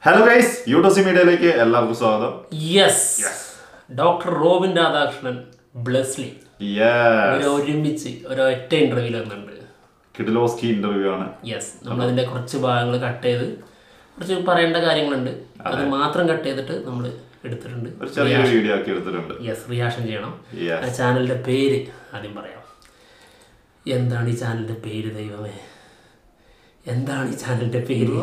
Hello guys യൂട്ടോസി മീഡിയയിലേക്ക് എല്ലാവർക്കും സ്വാഗതം യെസ് ഡോക്ടർ റോബിൻ രാധാകൃഷ്ണൻ ബ്ലസ്ലി ഒരു ഒരുമിച്ച് ഒരൊറ്റ ഇന്റർവ്യൂല് വന്നിട്ടുണ്ട് കിഡിലോസ്കി ഇന്റർവ്യൂ ആണ് യെസ് നമ്മളതിന്റെ കുറച്ച് ഭാഗങ്ങൾ കട്ട് ചെയ്ത് കുറച്ച് പറയേണ്ട കാര്യങ്ങളുണ്ട് അത് മാത്രം കട്ട് ചെയ്തിട്ട് നമ്മൾ എടുത്തിട്ടുണ്ട് ഒരു ചെറിയൊരു വീഡിയോ ആക്കി എടുത്തിട്ടുണ്ട് യെസ് റിയാക്ഷൻ ചെയ്യണം Yes. ആ ചാനലിന്റെ പേര് ആദ്യം പറയാം എന്താണ് ഈ ചാനലിന്റെ പേര് ദൈവമേ എന്താണ് ഈ ചാനലിന്റെ പേര്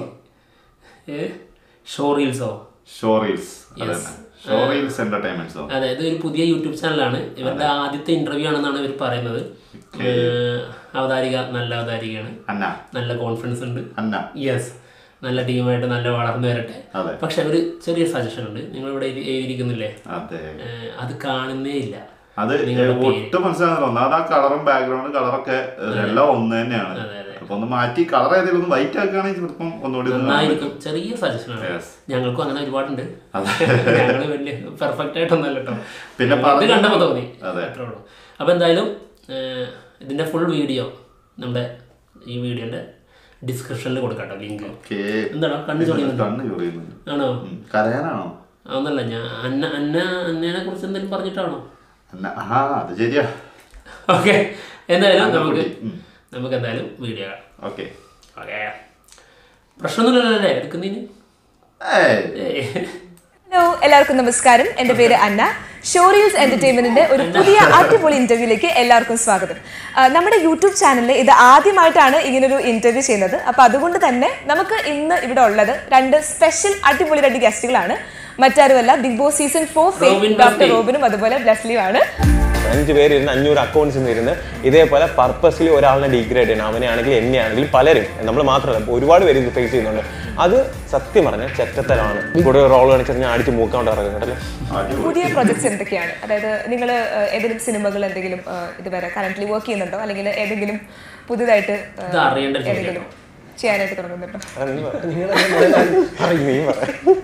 ഏ ഷോ റീൽസോ ഷോ റീൽസ് അതന്നെ ഷോ റീൽസ് എന്റർടൈൻമെന്റ്സോ അതെ ഇത് ഒരു പുതിയ യൂട്യൂബ് ചാനലാണ് ഇവരുടെ ആദ്യത്തെ ഇന്റർവ്യൂ ആണെന്നാണ് ഇവർ പറയുന്നത് ഏഹ് അവതാരിക നല്ല അവതാരികയാണ് അന്ന നല്ല കോൺഫിഡൻസ് ഉണ്ട് അന്ന യെസ് നല്ല ടീമായിട്ട് നല്ല വളർന്നു വരട്ടെ അതെ പക്ഷെ ഒരു ചെറിയ സജഷൻ ഉണ്ട് നിങ്ങൾ ഇവിടെ ഇരിക്കുന്നില്ലേ അതെ ഏഹ് അത് കാണുന്നേ ഇല്ല അത് ഒട്ടും മനസ്സിലാകുന്നില്ല ഒന്നാമത് ആ കളറും ബാക്ക്ഗ്രൗണ്ട് കളറൊക്കെ എല്ലാം ഒന്ന് തന്നെയാണ് അതെ അതെ അപ്പൊ ഒന്ന് മാറ്റി കളർ ഏതെങ്കിലും ഒന്ന് വൈറ്റ് ആക്കുകയാണെങ്കിൽ ചിലപ്പം ഒന്നുകൂടി ഒന്ന് നന്നായിരിക്കും ചെറിയ സജഷൻ ആണ് Yes. ഞങ്ങൾക്കും അങ്ങനെ ഒരുപാടുണ്ട് അതെ. ഞങ്ങൾ വലിയ പെർഫെക്റ്റ് ആയിട്ടൊന്നല്ല കേട്ടോ പിന്നെ ഇത് പറഞ്ഞ- കണ്ടപ്പോൾ തോന്നി അതെ. അത്രേ ഉള്ളൂ അപ്പോൾ എന്തായാലും ഏഹ്, ഇതിന്റെ ഫുൾ വീഡിയോ നമ്മുടെ ഈ വീഡിയോന്റെ ഡിസ്ക്രിപ്ഷനിൽ കൊടുക്കാം കേട്ടോ ലിങ്ക് ഓക്കേ. എന്താണോ കണ്ണു ചൊളിയുന്നുണ്ട് കണ്ണ് ചൊറിയുന്നു ആണോ ഉം. കരയാനാണോ അതൊന്നല്ല ഞാൻ അന്ന അന്ന അന്നേനെ കുറിച്ച് എന്തെങ്കിലും പറഞ്ഞിട്ടാണോ അന്ന ആ അത് ശരിയാ ഓക്കെ എന്തായാലും നമുക്ക് ഉം. നമുക്ക് എന്തായാലും വീഡിയോ കാണാം ഓക്കെ ഓക്കെ പ്രശ്നമൊന്നുമില്ലല്ലേ എടുക്കുന്നതിന് ഏയ് ഏയ്. ഹലോ എല്ലാവർക്കും നമസ്കാരം എൻ്റെ പേര് അന്ന ഷോറിയൽസ് എന്റർടൈൻമെന്റിന്റെ ഒരു പുതിയ അടിപൊളി ഇന്റർവ്യൂലേക്ക് എല്ലാവർക്കും സ്വാഗതം ആ, നമ്മുടെ യൂട്യൂബ് ചാനലിൽ ഇത് ആദ്യമായിട്ടാണ് ഇങ്ങനൊരു ഇന്റർവ്യൂ ചെയ്യുന്നത് അപ്പൊ അതുകൊണ്ട് തന്നെ നമുക്ക് ഇന്ന് ഇവിടെ ഉള്ളത് രണ്ട് സ്പെഷ്യൽ അടിപൊളി രണ്ട് ഗസ്റ്റുകളാണ് മറ്റാരുമല്ല Bigg Boss season four Robin doctor Blesslee. റോബിനും അതുപോലെ ബ്ലസ്ലിയുമാണ് അഞ്ച് പേര് ഇരുന്ന് അഞ്ഞൂറ് അക്കൗണ്ട്സിൽ നിന്ന് ഇരുന്ന് ഇതേപോലെ പർപ്പസ്ലി ഒരാളിനെ ഡിഗ്രേഡ് ചെയ്യണം അവനെയാണെങ്കിൽ എന്നെയാണെങ്കിലും പലരും നമ്മൾ മാത്രമല്ല ഇപ്പൊ ഒരുപാട് പേര് ഇത് ഫേസ് ചെയ്യുന്നുണ്ട് അത് സത്യം പറഞ്ഞാൽ ചെറ്റത്തലാണ് കൂടെ റോൾ കാണിച്ചിട്ട് ഞാൻ അടിച്ച് മൂക്കാണ്ട് ഇറങ്ങും കേട്ടല്ലോ പുതിയ പ്രൊജക്ട്സ് എന്തൊക്കെയാണ് അതായത് നിങ്ങൾ ഏതെങ്കിലും സിനിമകൾ എന്തെങ്കിലും ആ, ഇതുവരെ കറന്റ് വർക്ക് ചെയ്യുന്നുണ്ടോ അല്ലെങ്കിൽ ഏതെങ്കിലും പുതുതായിട്ട് ആ, ഇത് അറിയേണ്ട ഒരു ഏതെങ്കിലും ചെയ്യാനായിട്ട് തുടങ്ങുന്നുണ്ടോ അത് നീ പറ. പറയ്, നീ പറ.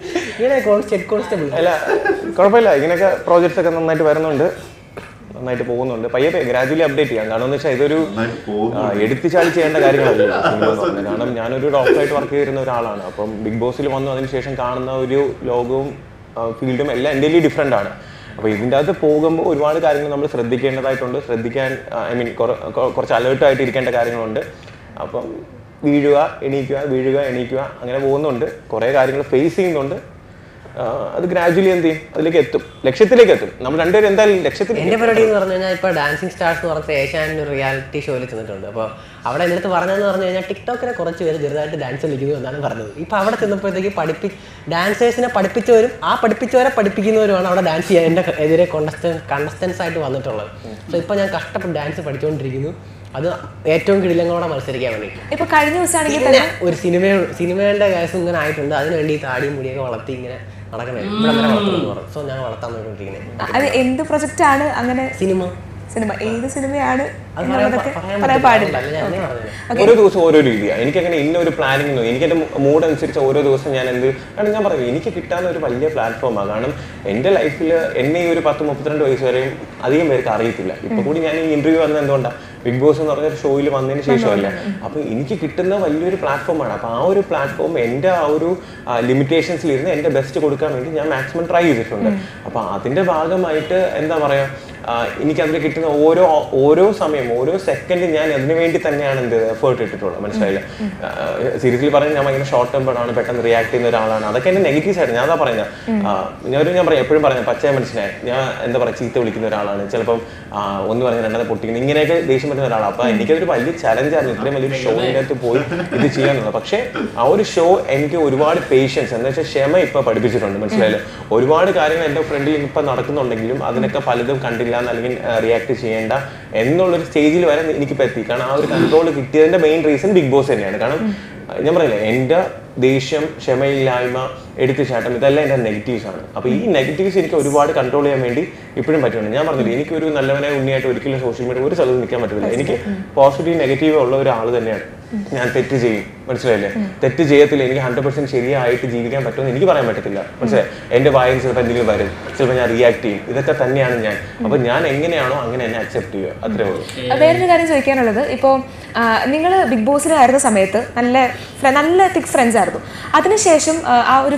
ഹെഡ് കോൺസ്റ്റബിൾ അല്ല കുഴപ്പമില്ല ഇങ്ങനെയൊക്കെ പ്രോജക്ട്സ് ഒക്കെ നന്നായിട്ട് വരുന്നുണ്ട് നന്നായിട്ട് പോകുന്നുണ്ട് പയ്യെ ഗ്രാജുവലി അപ്ഡേറ്റ് ചെയ്യാം കാരണം എന്ന് വെച്ചാൽ ഇതൊരു നന്നായിട്ട് പോകുന്നു. ആ, എടുത്തുചാടി ചെയ്യേണ്ട കാര്യങ്ങളല്ല സിനിമ എന്ന് പറഞ്ഞാൽ കാരണം ഞാനൊരു ഡോക്ടറായിട്ട് വർക്ക് ചെയ്തിരുന്ന ഒരാളാണ് അപ്പം ബിഗ് ബോസിൽ വന്നു അതിന് ശേഷം കാണുന്ന ഒരു ലോകവും ഫീൽഡും എല്ലാം എൻ്റെ ഡിഫറെൻ്റ് ആണ് അപ്പോൾ ഇതിൻ്റെ അകത്ത് പോകുമ്പോൾ ഒരുപാട് കാര്യങ്ങൾ നമ്മൾ ശ്രദ്ധിക്കേണ്ടതായിട്ടുണ്ട് ശ്രദ്ധിക്കാൻ ഐ മീൻ കുറച്ച് അലേർട്ടായിട്ട് ഇരിക്കേണ്ട കാര്യങ്ങളുണ്ട് അപ്പം വീഴുക എണീക്കുക വീഴുക എണീക്കുക അങ്ങനെ പോകുന്നുണ്ട് കുറേ കാര്യങ്ങൾ ഫേസ് ചെയ്യുന്നുണ്ട് ആ, അത് ഗ്രാജുവലി എന്ത് ചെയ്യും അതിലേക്ക് എത്തും ലക്ഷ്യത്തിലേക്ക് എത്തും നമ്മൾ രണ്ടുപേരും എന്തായാലും ലക്ഷ്യത്തിൽ എന്റെ പരിപാടി എന്ന് പറഞ്ഞു കഴിഞ്ഞാൽ ഇപ്പൊ ഡാൻസിങ് സ്റ്റാർസ് എന്ന് പറഞ്ഞ ഏഷ്യാനിൽ ഒരു റിയാലിറ്റി ഷോയിൽ ചെന്നിട്ടുണ്ട് അപ്പോൾ അവിടെ എൻ്റെ അടുത്ത് പറഞ്ഞതെന്ന് പറഞ്ഞു കഴിഞ്ഞാൽ ടിക്ടോക്കിനെ കുറച്ച് പേര് ചെറുതായിട്ട് ഡാൻസ് കളിക്കുന്നു എന്നാണ് പറഞ്ഞത് ഇപ്പൊ അവിടെ ചെന്നപ്പോഴത്തേക്ക് പഠിപ്പി ഡാൻസേഴ്സിനെ പഠിപ്പിച്ചവരും ആ പഠിപ്പിച്ചവരെ പഠിപ്പിക്കുന്നവരുമാണ് അവിടെ ഡാൻസ് ചെയ്യാൻ എൻ്റെ എതിരെ കോണ്ടസ്റ്റൻ കണ്ടസ്റ്റൻസ് ആയിട്ട് വന്നിട്ടുള്ളത് സോ ഇപ്പൊ ഞാൻ കഷ്ടപ്പെട്ട് ഡാൻസ് പഠിച്ചുകൊണ്ടിരിക്കുന്നു അത് ഏറ്റവും കിടിലങ്ങളോടെ മത്സരിക്കാൻ വേണ്ടി ഇപ്പൊ കഴിഞ്ഞ ദിവസമാണെങ്കിൽ പിന്നെ ഒരു സിനിമ സിനിമയുടെ കേസ് ഇങ്ങനെ ആയിട്ടുണ്ട് അതിന് വേണ്ടി ഈ താടിയും മുടിയൊക്കെ വളർത്തി ഇങ്ങനെ നടക്കണേ ഇവിടെ വരെ വളർത്തണമെന്ന് പറഞ്ഞു സോ ഞാൻ വളർത്താൻ നോക്കിക്കൊണ്ടിരിക്കുന്നത് അത് എന്ത് പ്രൊജക്റ്റ് ആണ് അങ്ങനെ സിനിമ സിനിമ ഏത് സിനിമയാണ് അത് പറയാൻ എന്നുള്ളതൊക്കെ പറയാൻ പറയാൻ പാടില്ല പറ്റില്ല ഞാൻ അന്നേ പറഞ്ഞത് ഓരോ ദിവസം ഓരോ രീതിയാണ് എനിക്കങ്ങനെ ഇന്ന ഒരു പ്ലാനിങ് ഒന്നും എനിക്ക് എൻ്റെ മൂഡ് അനുസരിച്ച് ഓരോ ദിവസം ഞാൻ എന്ത് കാരണം ഞാൻ പറഞ്ഞു എനിക്ക് കിട്ടാവുന്ന ഒരു വലിയ പ്ലാറ്റ്ഫോമാണ് കാരണം എൻ്റെ ലൈഫിൽ എന്നെ ഈ ഒരു പത്ത് മുപ്പത്തിരണ്ട് വയസ്സ് വരെയും അധികം പേർക്ക് അറിയത്തില്ല ഇപ്പൊ കൂടി ഞാൻ ഈ ഇന്റർവ്യൂ വന്നത് എന്തുകൊണ്ടാണ് ബിഗ് ബോസ് എന്ന് പറഞ്ഞ ഒരു ഷോയിൽ വന്നതിന് ശേഷമല്ല അപ്പൊ എനിക്ക് കിട്ടുന്ന വലിയൊരു പ്ലാറ്റ്ഫോമാണ് അപ്പൊ ആ ഒരു പ്ലാറ്റ്ഫോം എൻ്റെ ആ ഒരു ലിമിറ്റേഷൻസിൽ ഇരുന്ന് എൻ്റെ ബെസ്റ്റ് കൊടുക്കാൻ വേണ്ടി ഞാൻ മാക്സിമം ട്രൈ ചെയ്തിട്ടുണ്ട് അപ്പൊ അതിന്റെ ഭാഗമായിട്ട് എന്താ പറയാ എനിക്ക് അതിൽ കിട്ടുന്ന ഓരോ ഓരോ സമയം ഓരോ സെക്കൻഡ് ഞാൻ അതിനു വേണ്ടി തന്നെയാണ് എന്ത് എഫേർട്ട് ഇട്ടിട്ടുള്ളത് മനസ്സിലായില്ല സീരിയസ്ലി പറഞ്ഞാൽ ഞാൻ ഭയങ്കര ഷോർട്ട് ടെമ്പർ ആണ് പെട്ടെന്ന് റിയാക്ട് ചെയ്യുന്ന ഒരാളാണ് അതൊക്കെ എന്റെ നെഗറ്റീവ് സൈഡ് ഞാൻ അതാ പറയുന്നത് ഞാൻ ഒരു ഞാൻ പറയാം എപ്പോഴും പറയാം പച്ചയ മനസ്സിലായി ഞാൻ എന്താ പറയുക ചീത്ത വിളിക്കുന്ന ഒരാളാണ് ചിലപ്പം ആ, ഒന്ന് പറഞ്ഞ് രണ്ടാമത് പൊട്ടിക്കുന്നത് ഇങ്ങനെയൊക്കെ ദേഷ്യം പറ്റുന്ന ഒരാളാണ് അപ്പൊ എനിക്കതൊരു വലിയ ചലഞ്ചായിരുന്നു ഇത്രയും വലിയൊരു ഷോയിൻ്റെ അകത്ത് പോയി ഇത് ചെയ്യാന്നുള്ളത് പക്ഷേ ആ ഒരു ഷോ എനിക്ക് ഒരുപാട് പേഷ്യൻസ് എന്താ വെച്ചാൽ ക്ഷമ ഇപ്പൊ പഠിപ്പിച്ചിട്ടുണ്ട് മനസ്സിലായില്ലേ ഒരുപാട് കാര്യങ്ങൾ എൻ്റെ ഫ്രണ്ടിൽ ഇപ്പൊ നടക്കുന്നുണ്ടെങ്കിലും അതിനൊക്കെ പലതും കണ്ടില്ല എന്ന് അല്ലെങ്കിൽ റിയാക്ട് ചെയ്യേണ്ട എന്നുള്ളൊരു സ്റ്റേജിൽ വരെ എനിക്കിപ്പോൾ എത്തി കാരണം ആ ഒരു കൺട്രോൾ കിട്ടിയതിന്റെ മെയിൻ റീസൺ ബിഗ് ബോസ് തന്നെയാണ് കാരണം ഞാൻ പറയില്ലേ എൻ്റെ ദേഷ്യം ക്ഷമയില്ലായ്മ എടുത്തുചാട്ടം ഇതെല്ലാം എൻ്റെ നെഗറ്റീവ്സ് ആണ് അപ്പോൾ ഈ നെഗറ്റീവ്സ് എനിക്ക് ഒരുപാട് കൺട്രോൾ ചെയ്യാൻ വേണ്ടി ഇപ്പോഴും പറ്റുന്നുണ്ട് ഞാൻ പറഞ്ഞില്ലേ എനിക്കൊരു നല്ലവനെ ഉണ്ണിയായിട്ട് ഒരിക്കലും സോഷ്യൽ മീഡിയ ഒരു സ്ഥലത്ത് നിൽക്കാൻ പറ്റില്ല എനിക്ക് പോസിറ്റീവ് നെഗറ്റീവ് ഉള്ള ഒരാൾ തന്നെയാണ് ഞാൻ തെറ്റ് ചെയ്യും മനസ്സിലായില്ലേ തെറ്റ് ചെയ്യത്തില്ല എനിക്ക് ഹൺഡ്രഡ് പെർസെന്റ് ശരിയായിട്ട് ജീവിക്കാൻ പറ്റുമെന്ന് എനിക്ക് പറയാൻ പറ്റത്തില്ല മനസ്സിലായി എന്റെ വായന ചിലപ്പോൾ എന്തെങ്കിലും വരും ചിലപ്പോൾ ഞാൻ റിയാക്ട് ചെയ്യും ഇതൊക്കെ തന്നെയാണ് ഞാൻ അപ്പൊ ഞാൻ എങ്ങനെയാണോ അങ്ങനെ എന്നെ അക്സെപ്റ്റ് ചെയ്യുക അത്രേ ഉള്ളൂ വേറൊരു കാര്യം ചോദിക്കാനുള്ളത് ഇപ്പോൾ നിങ്ങൾ ബിഗ് ബോസിലായിരുന്ന സമയത്ത് നല്ല ഫ്ര- നല്ല തിക് ഫ്രണ്ട്സ് ആയിരുന്നു അതിനുശേഷം ആ, ആ ഒരു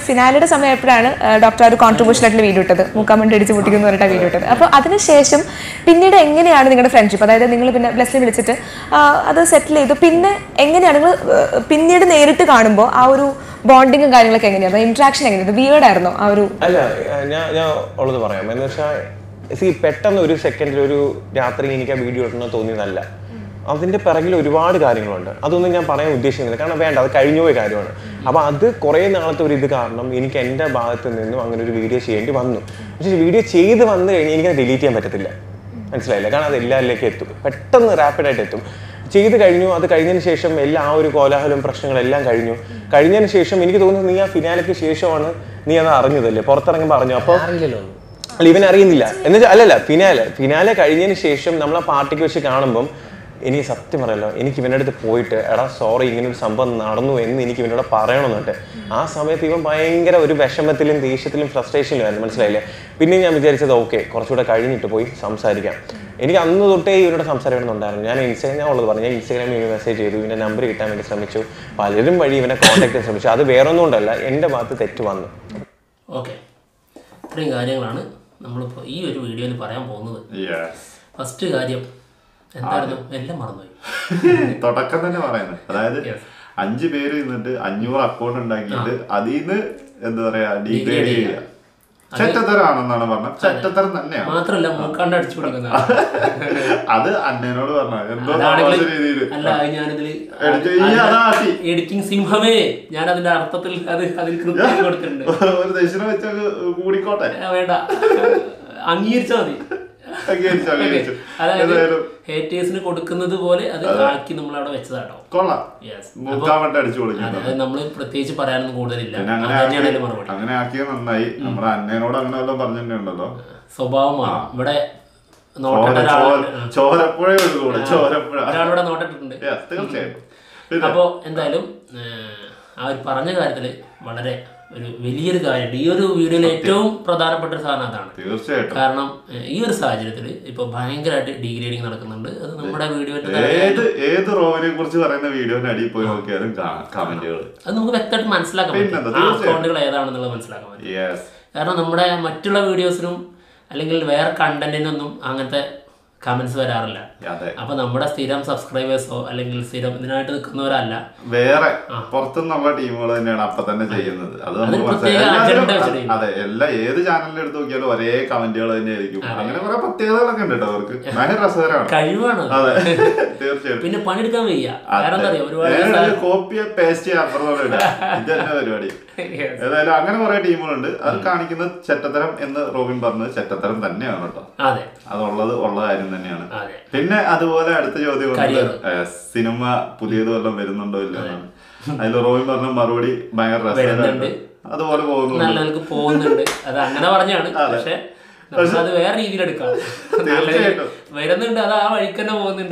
ഫിനാലിയുടെ സമയപ്പോഴാണ് ഡോക്ടർ ഒരു കോൺട്രിബ്യൂഷൻ ആയിട്ടുള്ള വീഡിയോ ഇട്ടത് മൂക്കാമണ്ടി അടിച്ച് മുട്ടിക്കുന്നു പറഞ്ഞിട്ട് വീഡിയോ ഇട്ടത് അപ്പോൾ അതിനുശേഷം പിന്നീട് എങ്ങനെയാണ് നിങ്ങളുടെ ഫ്രണ്ട്ഷിപ്പ് അതായത് നിങ്ങൾ പിന്നെ ബ്ലെസ്സിനെ വിളിച്ചിട്ട് ആ, അത് സെറ്റിൽ ചെയ്തു പിന്നെ എങ്ങനെയാണ് നിങ്ങൾ പിന്നീട് നേരിട്ട് കാണുമ്പോൾ ആ ഒരു ബോണ്ടിങ്ങും കാര്യങ്ങളൊക്കെ എങ്ങനെയാണ് ഇന്ററാക്ഷൻ എങ്ങനെയാണ് വിയേർഡ് ആയിരുന്നോ ആ ഒരു അല്ല ഏഹ് ഞാൻ ഞാൻ ഉള്ളത് പറയാം എന്ന് വെച്ചാൽ സി പെട്ടെന്ന് ഒരു സെക്കൻഡിൽ ഒരു രാത്രി എനിക്ക് ആ വീഡിയോ ഇടണമെന്ന് തോന്നിയതല്ല അതിന്റെ പിറകിൽ ഒരുപാട് കാര്യങ്ങളുണ്ട് അതൊന്നും ഞാൻ പറയാൻ ഉദ്ദേശിക്കുന്നില്ല കാരണം വേണ്ട അത് കഴിഞ്ഞു പോയ കാര്യമാണ് അപ്പൊ അത് കുറേ നാളത്തെ ഒരു ഇത് കാരണം എനിക്ക് എൻ്റെ ഭാഗത്ത് നിന്നും അങ്ങനെ ഒരു വീഡിയോ ചെയ്യേണ്ടി വന്നു പക്ഷേ വീഡിയോ ചെയ്ത് വന്നു കഴിഞ്ഞാൽ എനിക്കത് ഡിലീറ്റ് ചെയ്യാൻ പറ്റത്തില്ല മനസ്സിലായില്ല കാരണം അത് എല്ലാവരിലേക്കും എത്തും പെട്ടെന്ന് റാപ്പിഡായിട്ട് എത്തും ചെയ്ത് കഴിഞ്ഞു അത് കഴിഞ്ഞതിന് ശേഷം എല്ലാ ആ ഒരു കോലാഹലവും പ്രശ്നങ്ങളെല്ലാം കഴിഞ്ഞു കഴിഞ്ഞതിന് ശേഷം എനിക്ക് തോന്നുന്നു നീ ആ ഫിനാലയ്ക്ക് ശേഷമാണ് നീ അത് അറിഞ്ഞതല്ലേ പുറത്തിറങ്ങുമ്പോൾ അറിഞ്ഞു അപ്പോൾ അറിയില്ലല്ലോ ഒന്നും അല്ല ഇവൻ അറിയുന്നില്ല എന്നുവെച്ചാൽ അല്ലല്ല ഫിനാലെ ഫിനാലെ കഴിഞ്ഞതിന് ശേഷം നമ്മൾ ആ പാർട്ടിക്ക് വെച്ച് കാണുമ്പം എനിക്ക് സത്യം പറയല്ലോ എനിക്ക് ഇവൻ്റെ അടുത്ത് പോയിട്ട് എടാ സോറി ഇങ്ങനെ ഒരു സംഭവം നടന്നു എന്ന് എനിക്ക് ഇവനോട് പറയണമെന്നുണ്ട് ആ സമയത്ത് ഇവൻ ഭയങ്കര ഒരു വിഷമത്തിലും ദേഷ്യത്തിലും ഫ്രസ്ട്രേഷനിലുമായിരുന്നു മനസ്സിലായില്ലേ പിന്നെ ഞാൻ വിചാരിച്ചത് ഓക്കെ കുറച്ചുകൂടെ കഴിഞ്ഞിട്ട് പോയി സംസാരിക്കാം എനിക്ക് അന്ന് തൊട്ടേ ഇവരോട് സംസാരിക്കണമെന്നുണ്ടായിരുന്നു ഞാൻ ഇൻസ്റ്റാഗ്രാം ഞാൻ ഉള്ളത് പറഞ്ഞു ഞാൻ ഇൻസ്റ്റാഗ്രാമിൽ ഇവന് മെസ്സേജ് ചെയ്തു ഇവൻ്റെ നമ്പർ കിട്ടാൻ വേണ്ടി ശ്രമിച്ചു പലരും വഴി ഇവനെ കോൺടാക്ട് ചെയ്യാൻ ശ്രമിച്ചു അത് വേറെ ഒന്നും കൊണ്ടല്ല എൻ്റെ ഭാഗത്ത് തെറ്റ് വന്നു ഓക്കെ ഇത്രയും കാര്യങ്ങളാണ് നമ്മളിപ്പോൾ ഈ ഒരു വീഡിയോയിൽ പറയാൻ പോകുന്നത് Yes. ഫസ്റ്റ് കാര്യം എന്തായിരുന്നു എല്ലാം മറന്നുപോയി തുടക്കം തന്നെ പറയുന്നത് അതായത് Yes. അഞ്ചു പേര് നിന്നിട്ട് അഞ്ഞൂറ് അക്കൗണ്ട് ഉണ്ടാക്കിയിട്ട് അതിൽ നിന്ന് എന്താ പറയാ ഡിഗ്രേഡ് Degrade ചെയ്യുക ചെറ്റത്തരാണെന്നാണ് പറഞ്ഞത് ചെറ്റത്തരം തന്നെയാണ് മാത്രമല്ല മൂക്കാണ്ട് അടിച്ചു കൊടുക്കുന്ന അത് അന്നേനോട് പറഞ്ഞ എന്തോ അതാണെങ്കിൽ മോശം രീതിയില് അല്ല ഞാനിതിൽ എടുത്ത് ഈ അതാക്കി എഡിറ്റിംഗ് സിംഹമേ ഞാൻ അതിന്റെ അർത്ഥത്തിൽ അത് അതിൽ കൃത്യം കൊടുത്തിട്ടുണ്ട് ഒരു ദക്ഷിണ വെച്ചത് കൂടിക്കോട്ടെ ആ, വേണ്ട അംഗീകരിച്ചാൽ മതി അംഗീകരിച്ചു, അംഗീകരിച്ചു. അതായത് ഏതായാലും ഹേറ്റേഴ്സിന് കൊടുക്കുന്നത് പോലെ അത് ആക്കി നമ്മൾ അവിടെ വെച്ചതാട്ടോ കൊള്ളാം യെസ് മൂക്കാൻ വേണ്ടി അടിച്ചു കൊടുക്കുന്നത് അത് നമ്മൾ പ്രത്യേകിച്ച് പറയാനൊന്നും കൂടുതലില്ല പിന്നെ അങ്ങനെ അത് തന്നെയാണ് ആക്കി- അതിന്റെ മറുപടി അങ്ങനെ ആക്കിയത് നന്നായി നമ്മുടെ അന്നേനോട് അങ്ങനെ വല്ലതും പറഞ്ഞിട്ടുണ്ടല്ലോ സ്വഭാവമാണ് ഇവിടെ ചോര നോട്ടേണ്ട ഒരാളുണ്ട് ചോര- ചോരപ്പുഴ ഒഴുകൂടെ ചോരപ്പുഴ ഒരാളിവിടെ നോട്ടിട്ടുണ്ട് Yes, തീർച്ചയായിട്ടും പിന്നെ അപ്പോൾ എന്തായാലും ഏഹ്, ആ ഒരു പറഞ്ഞ കാര്യത്തിൽ വളരെ ഒരു വലിയൊരു കാര്യമുണ്ട് ഈ ഒരു വീഡിയോയിൽ ഏറ്റവും പ്രധാനപ്പെട്ട ഒരു സാധനം അതാണ് തീർച്ചയായിട്ടും കാരണം ഏഹ്, ഈ ഒരു സാഹചര്യത്തിൽ ഇപ്പൊ ഭയങ്കരമായിട്ട് ഡീഗ്രേഡിങ് നടക്കുന്നുണ്ട് അത് നമ്മുടെ വീഡിയോയിൽ ഏത് ഏത് റോവിനെ കുറിച്ച് പറയുന്ന വീഡിയോന്റെ അടിയിൽ പോയി നോക്കിയാലും കമന്റുകൾ അത് നമുക്ക് വ്യക്തമായിട്ട് മനസ്സിലാക്കാൻ പറ്റും പിന്നെന്താ, ആ തീർച്ചയായും. അക്കൗണ്ടുകൾ ഏതാണെന്നുള്ളത് മനസ്സിലാക്കാൻ പറ്റും യെസ് കാരണം നമ്മുടെ മറ്റുള്ള വീഡിയോസിനും അല്ലെങ്കിൽ വേറെ കണ്ടന്റിനൊന്നും അങ്ങനത്തെ കമന്റ്സ് വരാറില്ല അതെ അപ്പൊ നമ്മുടെ സ്ഥിരം സബ്സ്ക്രൈബേഴ്സോ അല്ലെങ്കിൽ സ്ഥിരം ഇതിനായിട്ട് നിൽക്കുന്നവരല്ല വേറെ പുറത്തുനിന്നുള്ള ടീമുകൾ തന്നെയാണ് അപ്പൊ തന്നെ ചെയ്യുന്നത് അത് നമുക്ക് പ്രത്യേക മനസ്സിലായി agenda എല്ലാത്തിലും- വെച്ചിട്ട് അതെ എല്ലാ ഏത് ചാനലിൽ എടുത്ത് നോക്കിയാലും ഒരേ കമന്റുകൾ തന്നെ ആയിരിക്കും അങ്ങനെ കുറെ പ്രത്യേകതകളൊക്കെ ഉണ്ട് കേട്ടോ അവർക്ക് ഭയങ്കര രസകരമാണ് കഴിവാണ് അത്. അതെ തീർച്ചയായിട്ടും പിന്നെ പണിയെടുക്കാൻ വയ്യ കാരണം എന്താ അറിയോ ഒരുപാട് കോപ്പി പേസ്റ്റ് ചെയ്യാൻ അപ്പുറത്തോടെ ഇടുക. ഇത് തന്നെ പരിപാടി Yes. ഏതായാലും അങ്ങനെ കുറെ ടീമുകളുണ്ട് അത് കാണിക്കുന്നത് ചെറ്റത്തരം എന്ന് റോബിൻ പറഞ്ഞത് ചെറ്റത്തരം തന്നെയാണ് കേട്ടോ അതെ അതുള്ളത് ഉള്ള കാര്യം തന്നെയാണ് അതെ പിന്നെ അതുപോലെ അടുത്ത ചോദ്യം വന്നത് Career. ഏഹ്, സിനിമ പുതിയത് വല്ലതും വരുന്നുണ്ടോ ഇല്ല എന്നാണ് അതിൽ റോബിൻ പറഞ്ഞ മറുപടി ഭയങ്കര രസകരമാണ് വരുന്നുണ്ട്. അതുപോലെ പോകുന്നു നല്ല നിലക്ക് പോകുന്നുണ്ട് അത് അങ്ങനെ പറഞ്ഞാണ് പക്ഷെ അത് വേറെ രീതിയിൽ എടുക്കാം തീർച്ചയായിട്ടും. വരുന്നുണ്ട് അത് ആ വഴിക്ക് തന്നെ പോകുന്നുണ്ട്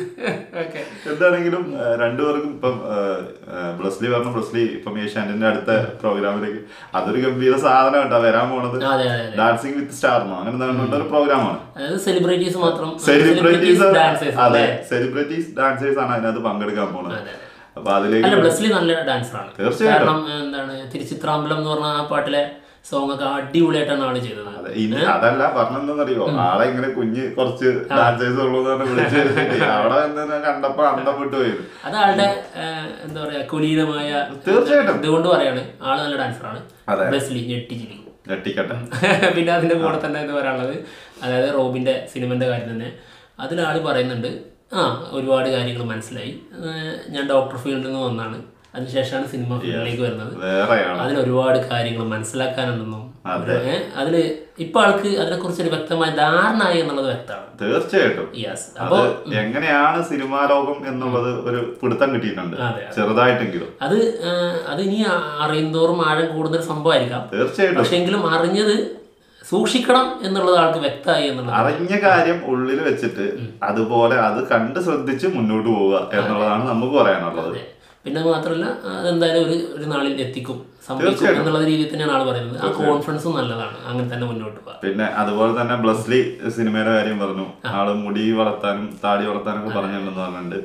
ഓക്കെ എന്താണെങ്കിലും ഏഹ്, രണ്ടുപേർക്കും ഇപ്പം ഏഹ്, ഏഹ്, ബ്ലസ്ലി പറഞ്ഞ ബ്ലസ്ലി ഇപ്പം ഏഷ്യാനെറ്റിന്റെ അടുത്ത പ്രോഗ്രാമിലേക്ക് അതൊരു ഗംഭീര സാധനം കേട്ടോ വരാൻ പോണത് അതെ അതെ അതെ ഡാൻസിങ് വിത്ത് സ്റ്റാർന്നോ അങ്ങനെ എന്താണ് ഒരു പ്രോഗ്രാമാണ് അതായത് സെലിബ്രിറ്റീസ് മാത്രം സെലിബ്രിറ്റീസ് ഡാൻസേഴ്സ് അതെ അല്ലേ സെലിബ്രിറ്റീസ് ഡാൻസേഴ്സ് ആണ് അതിനകത്ത് പങ്കെടുക്കാൻ പോണത് അതെ, അതെ. അപ്പൊ അതിലേക്ക് അല്ല ബ്ലസ്ലി നല്ല ഡാൻസറാണ് തീർച്ചയായിട്ടും. കാരണം എന്താണ് തിരുച്ചിത്രാമ്പലം എന്ന് പറഞ്ഞ ആ പാട്ടിലെ സോങ് ഒക്കെ അടിപൊളിയായിട്ടാണ് ആള് ചെയ്തത് അതെ, ഇനി അതല്ല പറഞ്ഞെന്താന്നറിയോ ആളെ ഇങ്ങനെ കുഞ്ഞ് കുറച്ച് ഡാൻസേഴ്സ് ഉള്ളൂ എന്ന് പറഞ്ഞ് വിളിച്ച് അവിടെ നിന്ന് കണ്ടപ്പോ അന്തം വിട്ടു പോയത് അത് ആളുടെ ഏഹ്, എന്താ പറയാ കുലീനമായ തീർച്ചയായിട്ടും. ഇതുകൊണ്ട് പറയാണ് ആള് നല്ല ഡാൻസറാണ് അതെ. ബ്ലസ്ലി ഞെട്ടിച്ചിരിക്കും ഞെട്ടിക്കട്ടെ പിന്നെ അതിന്റെ കൂടെ തന്നെ എന്ന് പറയാനുള്ളത് അതായത് റോബിന്റെ സിനിമന്റെ കാര്യം തന്നെ അതിലാള് പറയുന്നുണ്ട് ആ ഒരുപാട് കാര്യങ്ങൾ മനസ്സിലായി ഏഹ്, ഞാൻ ഡോക്ടർ ഫീൽഡിൽ നിന്ന് വന്നാണ് അതിനുശേഷമാണ് സിനിമ ഫീൽഡിലേക്ക് വരുന്നത് വേറെയാണ് അതിന് ഒരുപാട് കാര്യങ്ങൾ മനസ്സിലാക്കാനുണ്ടെന്നും അതെ. ഏഹ്, അതിന് ഇപ്പൊ ആൾക്ക് അതിനെക്കുറിച്ച് ഒരു വ്യക്തമായ ധാരണ ആയി എന്നുള്ളത് വ്യക്തമാണ് തീർച്ചയായിട്ടും യെസ് അത് അപ്പോ എങ്ങനെയാണ് സിനിമാ ലോകം എന്നുള്ളത് ഒരു പിടുത്തം കിട്ടിയിട്ടുണ്ട് അതെ, ചെറുതായിട്ടെങ്കിലും അത് ഏഹ്, അത് ഇനി അ- അറിയുന്തോറും ആഴം കൂടുതൽ സംഭവമായിരിക്കാം തീർച്ചയായിട്ടും പക്ഷെ എങ്കിലും അറിഞ്ഞത് സൂക്ഷിക്കണം എന്നുള്ളത് ആൾക്ക് വ്യക്തമായി എന്നുള്ളത് അറിഞ്ഞ കാര്യം ഉള്ളിൽ വെച്ചിട്ട് അതുപോലെ അത് കണ്ട് ശ്രദ്ധിച്ച് മുന്നോട്ട് പോവുക എന്നുള്ളതാണ് നമുക്ക് പറയാനുള്ളത് അതെ. പിന്നെ അത് മാത്രമല്ല അതെന്തായാലും ഒരു ഒരു നാളിൽ എത്തിക്കും സംഭവിക്കും തീർച്ചയായിട്ടും. എന്നുള്ള രീതിയിൽ തന്നെയാണ് ആൾ പറയുന്നത് ആ കോൺഫിഡൻസും നല്ലതാണ് അങ്ങനെ തന്നെ മുന്നോട്ട് പോകാം പിന്നെ അതുപോലെ തന്നെ ബ്ലസ്ലി സിനിമയുടെ കാര്യം പറഞ്ഞു ആള് മുടി വളർത്താനും താടി വളർത്താനും ഒക്കെ പറഞ്ഞിട്ടുണ്ടെന്ന് പറഞ്ഞിട്ടുണ്ട്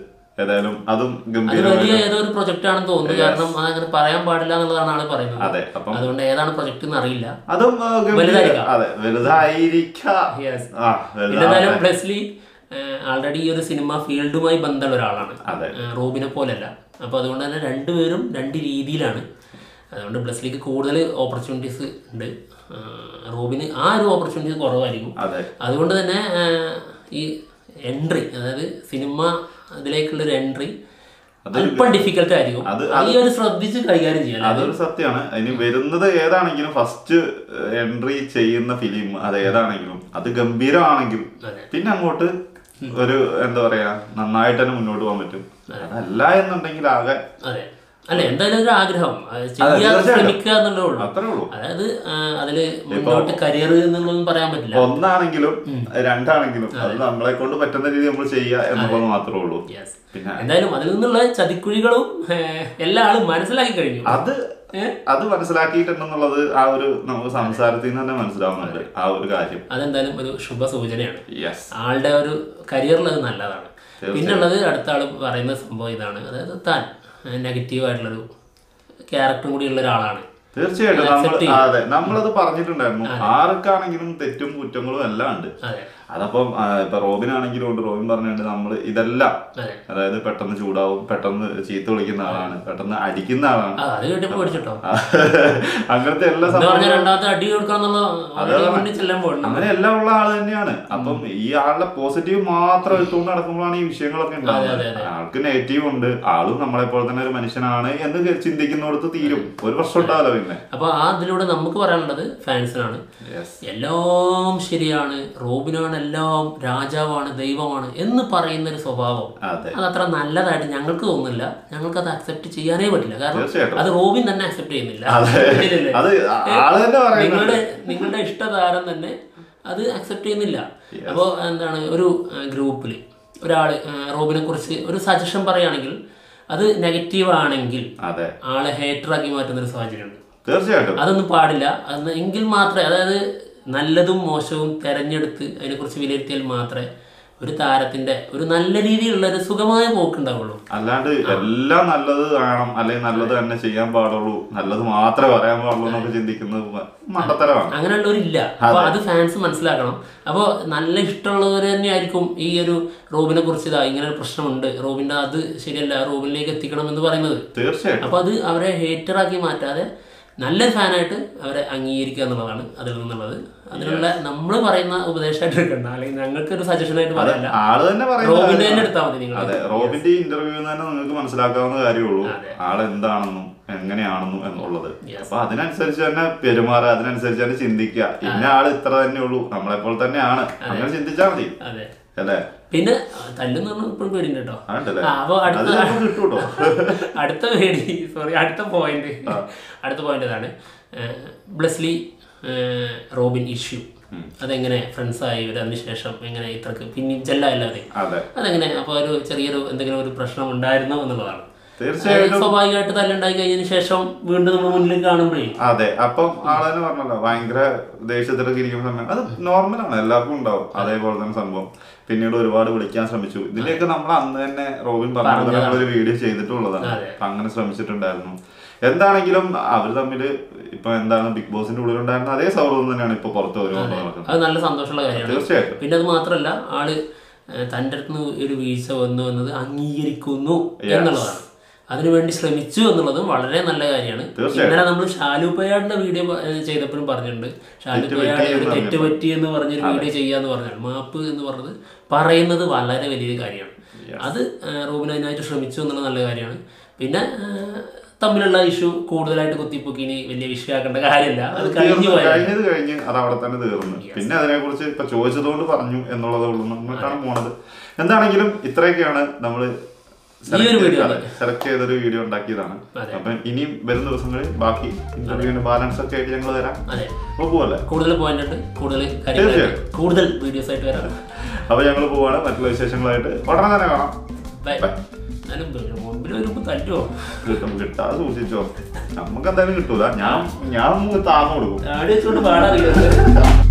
ഏതായാലും അതും അത് ഗംഭീരമായി വലിയ ഏതോ ഒരു പ്രൊജക്റ്റ് ആണെന്ന് തോന്നുന്നു കാരണം അതങ്ങനെ പറയാൻ പാടില്ല എന്നുള്ളതാണ് ആള് പറയുന്നത് അതെ അപ്പം അതുകൊണ്ട് ഏതാണ് പ്രൊജക്ട് എന്ന് അറിയില്ല അതും ആ, ഗംഭീര- വലുതായിരിക്കാം. അതെ വലുതായിരിക്കാം Yes. ആ പിന്നെ എന്തായാലും വലുതാ ബ്ലെസ്ലി ആൾറെഡി ഈ ഒരു സിനിമ ഫീൽഡുമായി ബന്ധമുള്ള ഒരാളാണ് അതെ. ഏഹ് റോബിനെ പോലെയല്ല അപ്പോൾ അതുകൊണ്ട് തന്നെ രണ്ടുപേരും രണ്ട് രീതിയിലാണ് അതുകൊണ്ട് ബ്ലെസ്ലിക്ക് കൂടുതൽ ഓപ്പർച്യൂണിറ്റീസ് ഉണ്ട് ഏഹ് റോബിന് ആ ഒരു ഓപ്പർച്യൂണിറ്റീസ് കുറവായിരിക്കും അതെ അതുകൊണ്ട് തന്നെ ഏഹ് ഈ എൻട്രി അതായത് സിനിമ അതിലേക്കുള്ള ഒരു എൻട്രി അല്പം ഡിഫിക്കൽട്ട് ആയിരിക്കും അത് ഈ ഒരു ശ്രദ്ധിച്ച് കൈകാര്യം ചെയ്യാൻ അതൊരു സത്യമാണ് ഇനി വരുന്നത് ഏതാണെങ്കിലും ഫസ്റ്റ് എൻട്രി ചെയ്യുന്ന ഫിലിം അത് ഏതാണെങ്കിലും അത് ഗംഭീരമാണെങ്കിൽ പിന്നെ അങ്ങോട്ട് ഒരു എന്താ പറയാ നന്നായിട്ട് തന്നെ മുന്നോട്ട് പോകാൻ പറ്റും അതല്ല എന്നുണ്ടെങ്കിൽ ആകെ അതെ അല്ല എന്തായാലും ഒരു ആഗ്രഹം അത് ചെയ്യാൻ തീർച്ചയായിട്ടും. ശ്രമിക്കുക എന്നുള്ളതേ ഉള്ളൂ അത്രേ ഉള്ളൂ അതായത് ആ, അതില് മുന്നോട്ട് കരിയർ എന്നുള്ളതൊന്നും പറയാൻ പറ്റില്ല ഒന്നാണെങ്കിലും രണ്ടാണെങ്കിലും അത് നമ്മളെ കൊണ്ട് പറ്റുന്ന രീതി നമ്മൾ ചെയ്യുക എന്നുള്ളത് മാത്രമേ ഉള്ളൂ Yes. പിന്നെ എന്തായാലും അതിൽ നിന്നുള്ള ചതിക്കുഴികളും ഏ, എല്ലാ ആളും മനസ്സിലാക്കി കഴിഞ്ഞു അത് അത് മനസ്സിലാക്കിയിട്ടുണ്ടെന്നുള്ളത് ആ ഒരു നമുക്ക് സംസാരത്തിൽ നിന്ന് തന്നെ മനസ്സിലാവുന്നുണ്ട് ആ ഒരു കാര്യം അതെന്തായാലും ഒരു ശുഭ സൂചനയാണ് യെസ് ആളുടെ ഒരു കരിയറിൽ അത് നല്ലതാണ് പിന്നുള്ളത് അടുത്ത ആൾ പറയുന്ന സംഭവം ഇതാണ് അതായത് താൻ നെഗറ്റീവ് ആയിട്ടുള്ളൊരു ക്യാരക്ടറും കൂടി ഉള്ള ഒരാളാണ് തീർച്ചയായിട്ടും accept നമ്മൾ ചെയ്യും. അതെ നമ്മളത് പറഞ്ഞിട്ടുണ്ടായിരുന്നു ആർക്കാണെങ്കിലും തെറ്റും കുറ്റങ്ങളും എല്ലാം ഉണ്ട് അതെ അതപ്പം ആ, ഇപ്പൊ റോബിനാണെങ്കിലും ഉണ്ട് റോബിൻ പറഞ്ഞിട്ടുണ്ട് നമ്മൾ ഇതെല്ലാം അതെ അതായത് പെട്ടെന്ന് ചൂടാവും പെട്ടെന്ന് ചീത്ത വിളിക്കുന്ന ആളാണ് പെട്ടെന്ന് അടിക്കുന്ന ആളാണ് ആ അത് കേട്ടപ്പോ പഠിച്ചിട്ടോ അങ്ങനത്തെ എല്ലാ എന്താ പറഞ്ഞ സംഭവങ്ങളും രണ്ടാമത്തെ അടി കൊടുക്കണം എന്നുള്ള ചെല്ലാൻ പോകുന്നു അങ്ങനെ എല്ലാം ഉള്ള ആള് തന്നെയാണ് അപ്പം ഈ ആളുടെ പോസിറ്റീവ് മാത്രം എടുത്തുകൊണ്ട് നടക്കുമ്പോഴാണ് ഈ വിഷയങ്ങളൊക്കെ ഉണ്ടാകുന്നത് ആൾക്ക് നെഗറ്റീവ് ഉണ്ട് ആളും നമ്മളെ പോലെ തന്നെ ഒരു മനുഷ്യനാണ് എന്ന് ചിന്തിക്കുന്നിടത്ത് തീരും ഒരു പ്രശ്നം ഉണ്ടാവില്ല പിന്നെ അപ്പൊ ആ ഇതിലൂടെ നമുക്ക് പറയാനുള്ളത് ഫാൻസിനാണ് യെസ് എല്ലാം ശരിയാണ് റോബിനാണ് എല്ലാം രാജാവാണ് ദൈവമാണ് എന്ന് പറയുന്ന ഒരു സ്വഭാവം അതെ അത് അത്ര നല്ലതായിട്ട് ഞങ്ങൾക്ക് തോന്നുന്നില്ല ഞങ്ങൾക്ക് അത് അക്സെപ്റ്റ് ചെയ്യാനേ പറ്റില്ല കാരണം തീർച്ചയായിട്ടും. അത് റോബിൻ തന്നെ അക്സെപ്റ്റ് ചെയ്യുന്നില്ല അതെ. ശരിയല്ലേ? അത് ആള് തന്നെ പറയുന്നുണ്ട്. നിങ്ങളുടെ നിങ്ങളുടെ ഇഷ്ടതാരം തന്നെ അത് അക്സെപ്റ്റ് ചെയ്യുന്നില്ല അപ്പോൾ എന്താണ് ഒരു ഗ്രൂപ്പിൽ ഒരാൾ റോബിനെ കുറിച്ച് ഒരു സജഷൻ പറയുകയാണെങ്കിൽ അത് നെഗറ്റീവ് ആണെങ്കിൽ അതെ ആളെ ഹേറ്ററാക്കി മാറ്റുന്ന ഒരു സാഹചര്യമുണ്ട് തീർച്ചയായിട്ടും അതൊന്നും പാടില്ല അത് എങ്കിൽ മാത്രമേ അതായത് നല്ലതും മോശവും തെരഞ്ഞെടുത്ത് അതിനെക്കുറിച്ച് വിലയിരുത്തിയാൽ മാത്രമേ ഒരു താരത്തിന്റെ ഒരു നല്ല രീതിയിലുള്ള ഒരു സുഖമായ പോക്കുണ്ടാവുള്ളൂ അല്ലാണ്ട് എല്ലാം നല്ലത് വേണം അല്ലെങ്കിൽ നല്ലത് തന്നെ ചെയ്യാൻ പാടുള്ളൂ നല്ലത് മാത്രമേ പറയാൻ പാടുള്ളൂ എന്നൊക്കെ ചിന്തിക്കുന്നത് മണ്ടത്തരമാണ് അങ്ങനെയുള്ളവരില്ല അപ്പൊ അത് ഫാൻസ് മനസ്സിലാക്കണം അപ്പോൾ നല്ല ഇഷ്ടമുള്ളവർ തന്നെയായിരിക്കും ഈ ഒരു റോബിനെ കുറിച്ച് ഇതാ ഇങ്ങനെ ഒരു പ്രശ്നമുണ്ട് റോബിന്റെ അത് ശരിയല്ല റോബിനിലേക്ക് എത്തിക്കണം എന്ന് പറയുന്നത് തീർച്ചയായിട്ടും അപ്പൊ അത് അവരെ ഹേറ്ററാക്കി മാറ്റാതെ നല്ലൊരു ഫാനായിട്ട് അവരെ അംഗീകരിക്കുക എന്നുള്ളതാണ് അതിൽ നിന്നുള്ളത് അതിനുള്ള നമ്മൾ പറയുന്ന ഉപദേശമായിട്ട് എടുക്കണ്ട അല്ലെങ്കിൽ ഞങ്ങൾക്ക് ഒരു സജഷൻ ആയിട്ട് പറയല്ല ആള് തന്നെ റോബിന്റെ പറയുന്നത് തന്നെ എടുത്താൽ മതി നിങ്ങൾ അതെ റോബിന്റെ ഇന്റർവ്യൂ തന്നെ നിങ്ങൾക്ക് മനസ്സിലാക്കാവുന്ന കാര്യമുള്ളൂ ആളെന്താണെന്നും എങ്ങനെയാണെന്നും എന്നുള്ളത് അപ്പൊ അതിനനുസരിച്ച് തന്നെ പെരുമാറുക അതിനനുസരിച്ച് തന്നെ ചിന്തിക്കുക ഇന്ന ആള് ഇത്ര തന്നെ ഉള്ളൂ നമ്മളെ പോലെ തന്നെയാണ് അങ്ങനെ ചിന്തിച്ചാൽ മതി അതെ അല്ലേ പിന്നെ തല്ലെന്ന് പറഞ്ഞാൽ ഇപ്പോഴും പേടിയുണ്ട് കേട്ടോ അതുണ്ടല്ലേ? ആ, അപ്പൊ അത് അടുത്ത ചിലപ്പോ കിട്ടും കേട്ടോ. അടുത്ത പേടി സോറി അടുത്ത പോയിന്റ് അടുത്ത പോയിന്റ് ഇതാണ് ഏഹ്, ബ്ലെസ്ലി ഏഹ്, റോബിൻ ഇഷ്യൂ അതെങ്ങനെ ഫ്രണ്ട്സ് ആയി ഒരു അതിനുശേഷം എങ്ങനെ ഇത്രക്ക് പിന്നെ ജെല്ലാല്ലാതെ അതെ അതെങ്ങനെ അപ്പോൾ ഒരു ചെറിയൊരു എന്തെങ്കിലും ഒരു പ്രശ്നം ഉണ്ടായിരുന്നോ എന്നുള്ളതാണ് തീർച്ചയായിട്ടും അതായത് സ്വാഭാവികമായിട്ട് തല്ലുണ്ടായി കഴിഞ്ഞതിന് ശേഷം വീണ്ടും നമ്മൾ മുന്നിൽ കാണുമ്പോഴേ അതെ അപ്പം ആള് തന്നെ പറഞ്ഞല്ലോ ഭയങ്കര ദേഷ്യത്തിലൊക്കെ ഇരിക്കുന്ന സമയം അത് നോർമലാണ് എല്ലാവർക്കും ഉണ്ടാവും അതേപോലെ തന്നെ സംഭവം പിന്നീട് ഒരുപാട് വിളിക്കാൻ ശ്രമിച്ചു ഇതിന്റെയൊക്കെ നമ്മൾ അന്ന് തന്നെ റോബിൻ പറഞ്ഞത് നമ്മളൊരു വീഡിയോ ചെയ്തിട്ടുള്ളതാണ് അപ്പൊ അങ്ങനെ ശ്രമിച്ചിട്ടുണ്ടായിരുന്നു എന്താണെങ്കിലും അവർ തമ്മിൽ ഇപ്പൊ എന്താണ് ബിഗ് ബോസിന്റെ ഉള്ളിലുണ്ടായിരുന്ന അതേ സൗഹൃദം തന്നെയാണ് ഇപ്പൊ പുറത്ത് വരുമ്പോൾ നടക്കുന്നത് അത് നല്ല സന്തോഷമുള്ള കാര്യമാണ് തീർച്ചയായിട്ടും പിന്നെ അത് മാത്രമല്ല ആള് ഏഹ്, തൻ്റെ അടുത്ത് നിന്ന് ഒരു വീഴ്ച വന്നു എന്നത് അംഗീകരിക്കുന്നു എന്നുള്ളതാണ് അതിനുവേണ്ടി ശ്രമിച്ചു എന്നുള്ളതും വളരെ നല്ല കാര്യമാണ് ഇന്നലെ നമ്മൾ ഷാലു പയ്യാടിന്റെ വീഡിയോ ചെയ്തപ്പോഴും പറഞ്ഞിട്ടുണ്ട് ഷാലു പയ്യാട് ഒരു തെറ്റ് പറ്റി എന്ന് പറഞ്ഞൊരു വീഡിയോ ചെയ്യാന്ന് പറഞ്ഞാൽ മാപ്പ് എന്ന് പറഞ്ഞത് പറയുന്നത് വളരെ വലിയ കാര്യമാണ് അത് ഏഹ്, റൂബിൻ അതിനായിട്ട് ശ്രമിച്ചു എന്നുള്ള നല്ല കാര്യമാണ് പിന്നെ ഏഹ്, തമ്മിലുള്ള ഇഷ്യൂ കൂടുതലായിട്ട് കുത്തിപ്പൊക്കി ഇനി വലിയ വിഷയമാക്കേണ്ട കാര്യമില്ല അത് കഴിഞ്ഞു തീർന്നു. പോയാൽ കഴിഞ്ഞത് കഴിഞ്ഞ് അത് അവിടെ തന്നെ തീർന്നു പിന്നെ അതിനെക്കുറിച്ച് ഇപ്പൊ ചോദിച്ചതുകൊണ്ട് പറഞ്ഞു എന്നുള്ളതേ ഉള്ളൂ നമ്മൾക്കാണ് പോണത് എന്താണെങ്കിലും ഇത്രയൊക്കെയാണ് നമ്മള് ഈ ഒരു video സെലക്ട് ചെയ്തൊരു വീഡിയോ ഉണ്ടാക്കിയതാണ് അതെ. അപ്പം ഇനിയും വരും ദിവസങ്ങളിൽ ബാക്കി ഇന്റർവ്യൂവിന്റെ ബാലൻസ് ഒക്കെ ആയിട്ട് ഞങ്ങൾ തരാം അതെ അപ്പൊ പോവല്ലേ കൂടുതൽ പോയിന്റ് ഉണ്ട് കൂടുതൽ കാര്യങ്ങളായിട്ട് കൂടുതൽ വീഡിയോസ് ആയിട്ട് വരാം അപ്പൊ ഞങ്ങൾ പോവാണ് മറ്റുള്ള വിശേഷങ്ങളായിട്ട് ഉടനെ തന്നെ കാണാം ബൈ എന്നാലും മുമ്പിൽ വരുമ്പോൾ തല്ലുവോ കിട്ടും കിട്ടാതെ സൂക്ഷിച്ചോ നമുക്ക് എന്തായാലും കിട്ടൂല ഞാൻ ഞാൻ താന്നു കൊടുക്കും ആടി വെച്ചുകൊണ്ട് പാടാറില്ല